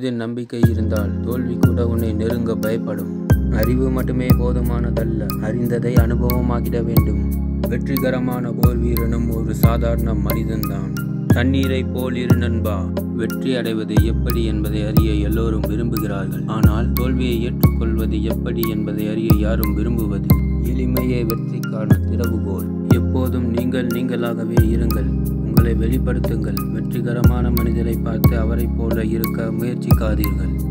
மீது நம்பிக்கை இருந்தால் தோல்வி கூட உன்னை நெருங்க பயப்படும் அறிவு மட்டுமே போதுமானதல்ல அறிந்ததை அனுபவமாக்கிட வேண்டும் வெற்றிகரமான போர் வீரனும் ஒரு சாதாரண மனிதன்தான் தண்ணீரை போல் இரு நண்பா வெற்றி அடைவது எப்படி என்பதை அறிய எல்லோரும் விரும்புகிறார்கள் ஆனால் தோல்வியை ஏற்றுக்கொள்வது எப்படி என்பதை அறிய யாரும் விரும்புவது எளிமையே வெற்றிக்கான திறவுகோல் எப்போதும் நீங்கள் நீங்களாகவே இருங்கள் உங்களை வெளிப்படுத்துங்கள் வெற்றிகரமான மனிதரை பார்த்து அவரைப் போல இருக்க முயற்சிக்காதீர்கள்